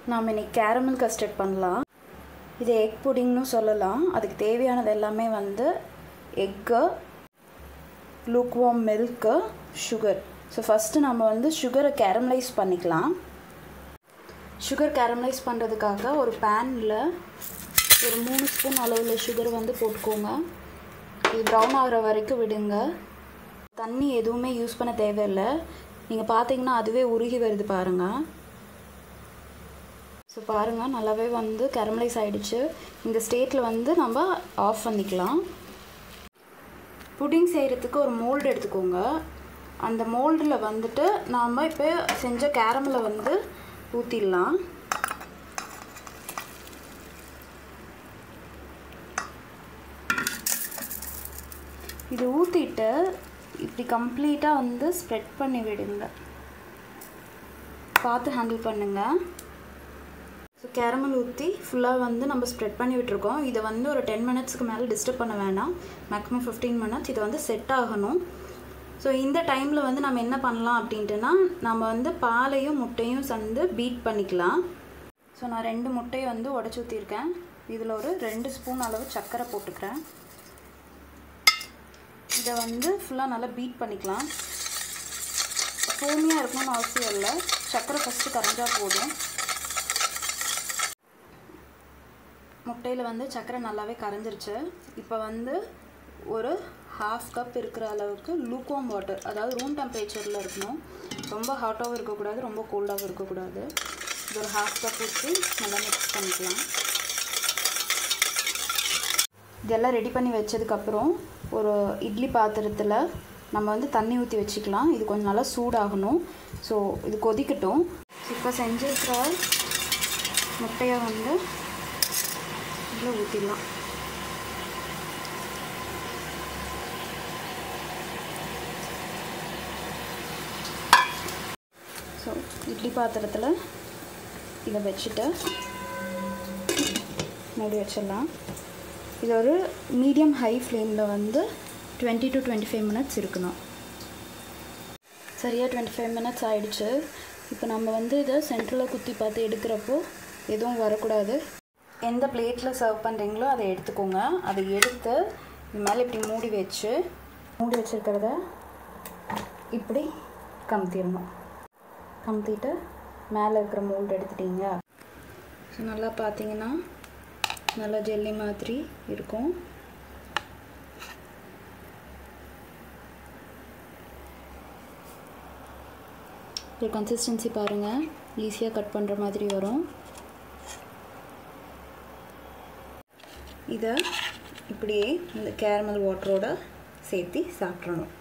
நாம் இன்னைக்கு caramel custard பண்ணலாம் இது எக் புடிங்னு சொல்லலாம் அதுக்கு தேவையானது எல்லாமே வந்து egg lukewarm milk sugar so first நம்ம வந்து சுகரை கேரமலைஸ் பண்ணிக்கலாம் சுகர் கேரமலைஸ் பண்ணுறதுக்காக ஒரு பேனில் ஒரு மூணு ஸ்பூன் அளவில் சுகர் வந்து போட்டுக்கோங்க இது ப்ரௌன் ஆகிற வரைக்கும் விடுங்க தண்ணி எதுவுமே யூஸ் பண்ண தேவையில்லை நீங்கள் பார்த்தீங்கன்னா அதுவே உருகி வருது பாருங்கள் ஸோ பாருங்கள் நல்லாவே வந்து கேரமலைஸ் ஆகிடுச்சு இந்த ஸ்டேட்டில் வந்து நம்ம ஆஃப் பண்ணிக்கலாம் புடிங் செய்கிறதுக்கு ஒரு மோல்டு எடுத்துக்கோங்க அந்த மோல்டில் வந்துட்டு நாம் இப்போ செஞ்ச கேரமலை வந்து ஊற்றிடலாம் இது ஊற்றிட்டு இப்படி கம்ப்ளீட்டாக வந்து ஸ்ப்ரெட் பண்ணி விடுங்க பார்த்து ஹேண்டில் பண்ணுங்கள் ஸோ கேரமல் ஊற்றி ஃபுல்லாக வந்து நம்ம ஸ்ப்ரெட் பண்ணி விட்டுருக்கோம் இதை வந்து ஒரு டென் மினிட்ஸ்க்கு மேலே டிஸ்டர்ப் பண்ண வேணாம் மேக்ஸிமம் ஃபிஃப்டீன் மினிட்ஸ் இது வந்து செட் ஆகணும் ஸோ இந்த டைமில் வந்து நம்ம என்ன பண்ணலாம் அப்படின்ட்டுனா நம்ம வந்து பாலையும் முட்டையும் வந்து பீட் பண்ணிக்கலாம் ஸோ நான் ரெண்டு முட்டையை வந்து உடச்சி ஊற்றிருக்கேன் இதில் ஒரு ரெண்டு ஸ்பூன் அளவு சர்க்கரை போட்டுக்கிறேன் இதை வந்து ஃபுல்லாக நல்லா பீட் பண்ணிக்கலாம் ஃபோமியாக இருக்கணும்னு அவசியம் இல்லை சர்க்கரை ஃபஸ்ட்டு கரைஞ்சா போதும் முட்டையில் வந்து சர்க்கரை நல்லாவே கரைஞ்சிருச்சு இப்போ வந்து ஒரு ஹாஃப் கப் இருக்கிற அளவுக்கு லூக்வாம் வாட்டர் அதாவது ரூம் டெம்பரேச்சரில் இருக்கணும் ரொம்ப ஹாட்டாகவும் இருக்கக்கூடாது ரொம்ப கோல்டாகவும் இருக்கக்கூடாது இது ஒரு ஹாஃப் கப் ஊற்றி நல்லா மிக்ஸ் பண்ணிக்கலாம் இதெல்லாம் ரெடி பண்ணி வச்சதுக்கப்புறம் ஒரு இட்லி பாத்திரத்தில் நம்ம வந்து தண்ணி ஊற்றி வச்சுக்கலாம் இது கொஞ்சம் நல்லா சூடாகணும் ஸோ இது கொதிக்கட்டும் இப்போ செஞ்சுருக்கிற முட்டையை வந்து இதில் ஊற்றிடலாம் ஸோ இட்லி பாத்திரத்தில் இதை வச்சுட்டு மூடி வச்சிடலாம் இது ஒரு மீடியம் ஹை ஃப்ளேமில் வந்து twenty to twenty five minutes இருக்கணும் சரியாக டுவெண்ட்டி ஃபைவ் மினிட்ஸ் ஆகிடுச்சு இப்போ நம்ம வந்து இதை சென்ட்ரலில் குத்தி பார்த்து எடுக்கிறப்போ எதுவும் வரக்கூடாது எந்த பிளேட்டில் சர்வ் பண்ணுறீங்களோ அதை எடுத்துக்கோங்க அதை எடுத்து இது மேலே இப்படி மூடி வச்சு மூடி வச்சுருக்கிறத இப்படி கமுத்திடணும் கமுத்திட்டு மேலே இருக்கிற மோல்டு எடுத்துட்டீங்க ஸோ நல்லா பார்த்தீங்கன்னா நல்லா ஜெல்லி மாதிரி இருக்கும் ஒரு கன்சிஸ்டன்சி பாருங்கள் ஈஸியாக கட் பண்ணுற மாதிரி வரும் இதை இப்படியே இந்த கேரமல் வாட்டரோட சேர்த்து சாப்பிட்றணும்